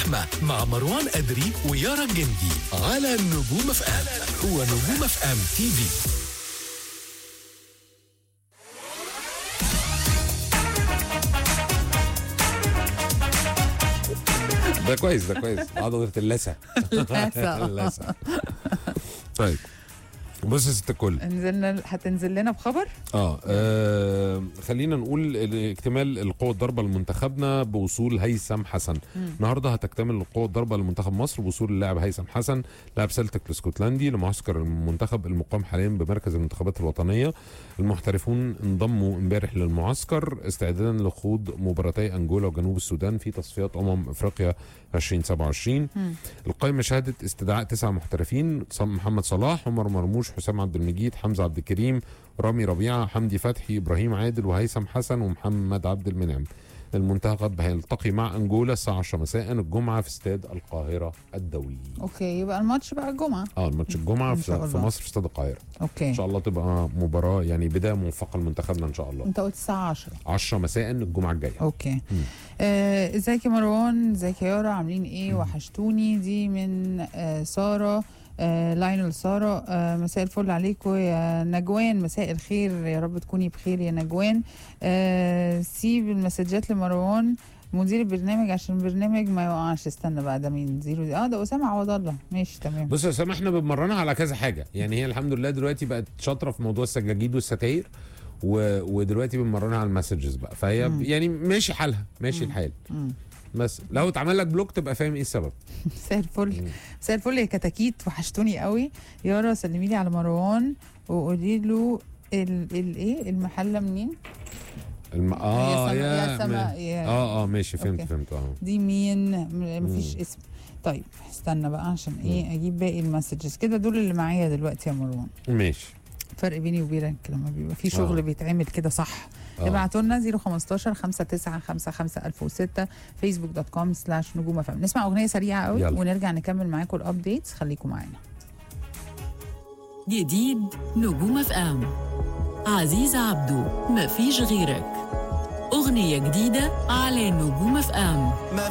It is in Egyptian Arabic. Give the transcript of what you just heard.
اللحمة مع مروان أدري ويارا الجندي على نجوم اف ام هو نجوم اف ام تي في ده كويس ده كويس عضلة اللثة اللثة. اللثة طيب بص يا ست الكل نزلنا هتنزل لنا بخبر اه, آه خلينا نقول ال- اكتمال القوة الضربة لمنتخبنا بوصول هيثم حسن النهارده هتكتمل القوة الضربة لمنتخب مصر بوصول اللاعب هيثم حسن لاعب سلتك الاسكتلندي لمعسكر المنتخب المقام حاليا بمركز المنتخبات الوطنية المحترفون انضموا امبارح للمعسكر استعدادا لخوض مباراتي انجولا وجنوب السودان في تصفيات امم افريقيا 2027 القائمة شهدت استدعاء تسع محترفين صم- محمد صلاح عمر مرموش حسام عبد المجيد حمزة عبد الكريم رامي ربيعة حمدي فتحي إبراهيم عادل وهيثم حسن ومحمد عبد المنعم المنتخب هيلتقي مع أنجولا الساعة 10 مساء الجمعة في استاد القاهرة الدولي اوكي يبقى الماتش بقى الجمعه اه الماتش الجمعة إن شاء في, في الله. مصر في استاد القاهرة اوكي إن شاء الله تبقى مباراة يعني بداية موفقة لمنتخبنا إن شاء الله انت قلت الساعه 10 10 مساء الجمعة الجاية اوكي آه، ازيك يا مروان ازيك يا يارا عاملين ايه وحشتوني دي من آه ساره آه لاينل ساره آه مساء الفل عليكم يا نجوان مساء الخير يا رب تكوني بخير يا نجوان آه سيب المسجات لمروان مدير البرنامج عشان البرنامج ما يوقعش استنى بقى ده مين زيرو دي اه ده اسامه عوض الله ماشي تمام بص يا اسامه احنا بنمرنها على كذا حاجه يعني هي الحمد لله دلوقتي بقت شاطره في موضوع السجاجيد والستاير و... ودلوقتي بنمرنها على المسجز بقى فهي مم. يعني ماشي حالها ماشي الحال مم. بس لو اتعمل لك بلوك تبقى فاهم ايه السبب مساء الفل مم. مساء الفل يا كتاكيت وحشتوني قوي يارا سلمي لي على مروان وقولي له ال ال ايه المحله منين الم... اه سما- يا يا سما- ما- يا- اه اه ماشي فهمت أوكي. فهمت اه دي مين م- مفيش مم. اسم طيب استنى بقى عشان ايه اجيب باقي المسجز كده دول اللي معايا دلوقتي يا مروان ماشي فرق بيني وبينك لما بيبقى في شغل آه. بيتعمل كده صح آه. ابعتوا لنا 015 5955 1006 فيسبوك دوت كوم سلاش نجوم فم نسمع اغنيه سريعه قوي يلا. ونرجع نكمل معاكم الابديتس خليكم معانا جديد نجوم اف ام عزيز عبدو مفيش غيرك أغنية جديدة على نجوم اف ام